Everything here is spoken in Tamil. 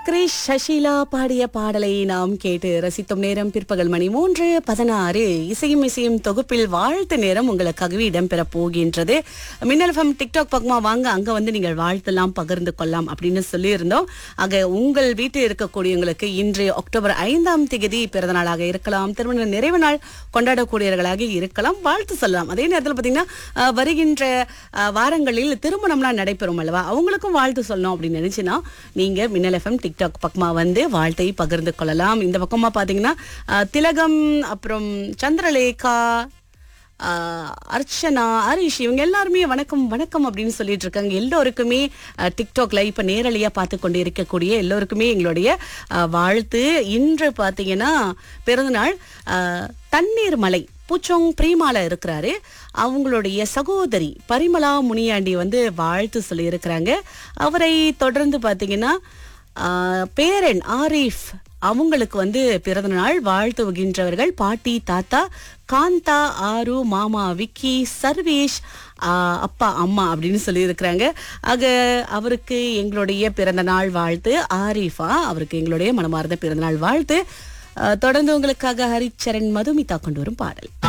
கிரிஷ் சசிலா பாடிய பாடலை நாம் கேட்டு ரசித்தும் நேரம் பிற்பகல் மணி மூன்று பதினாறு இசையும் இசையும் தொகுப்பில் வாழ்த்து நேரம் உங்களுக்காகவே இடம்பெற போகின்றது மின்னல் ஃபம் டிக்டாக் பக்கமா வாங்க அங்க வந்து நீங்கள் வாழ்த்தெல்லாம் பகிர்ந்து கொள்ளலாம் அப்படின்னு சொல்லியிருந்தோம் ஆக உங்கள் வீட்டில் இருக்கக்கூடியவங்களுக்கு இன்று அக்டோபர் ஐந்தாம் தேதி பிறந்த நாளாக இருக்கலாம் திருமண நிறைவு நாள் கொண்டாடக்கூடியவர்களாக இருக்கலாம் வாழ்த்து சொல்லலாம் அதே நேரத்தில் பார்த்தீங்கன்னா அஹ், வருகின்ற அஹ், வாரங்களில் திருமணம்லாம் நடைபெறும் அல்லவா அவங்களுக்கும் வாழ்த்து சொல்லணும் அப்படின்னு நினைச்சுன்னா நீங்க மின்னல் எஃப்எம் டிக்டாக் பக்கமா வந்து வாழ்த்தை பகிர்ந்து கொள்ளலாம் இந்த பக்கமா பாத்தீங்கன்னா அஹ், திலகம் அப்புறம் சந்திரலேகா ஆஹ், அர்ச்சனா ஹரிஷ் இவங்க எல்லாருமே வணக்கம் வணக்கம் அப்படின்னு சொல்லிட்டு இருக்காங்க எல்லோருக்குமே அஹ், டிக்டாக்ல இப்ப நேரலையா பார்த்து கொண்டு இருக்கக்கூடிய எல்லோருக்குமே எங்களுடைய அஹ், வாழ்த்து இன்று பாத்தீங்கன்னா பிறந்தநாள் அஹ், தண்ணீர் மலை பூச்சோங் பிரீமால இருக்கிறாரு அவங்களுடைய சகோதரி பரிமலா முனியாண்டி வந்து வாழ்த்து சொல்லியிருக்கிறாங்க அவரை தொடர்ந்து பாத்தீங்கன்னா ஆஹ், பேரன் ஆரிஃப் அவங்களுக்கு வந்து பிறந்த நாள் வாழ்த்துகின்றவர்கள் பாட்டி தாத்தா காந்தா ஆரு மாமா விக்கி சர்வேஷ் ஆஹ், அப்பா அம்மா அப்படின்னு சொல்லியிருக்கிறாங்க ஆக அவருக்கு எங்களுடைய பிறந்த நாள் வாழ்த்து ஆரிஃபா அவருக்கு எங்களுடைய மனமார்ந்த பிறந்த நாள் வாழ்த்து ஆஹ், தொடர்ந்து உங்களுக்காக ஹரிச்சரண் மதுமிதா கொண்டு வரும் பாடல்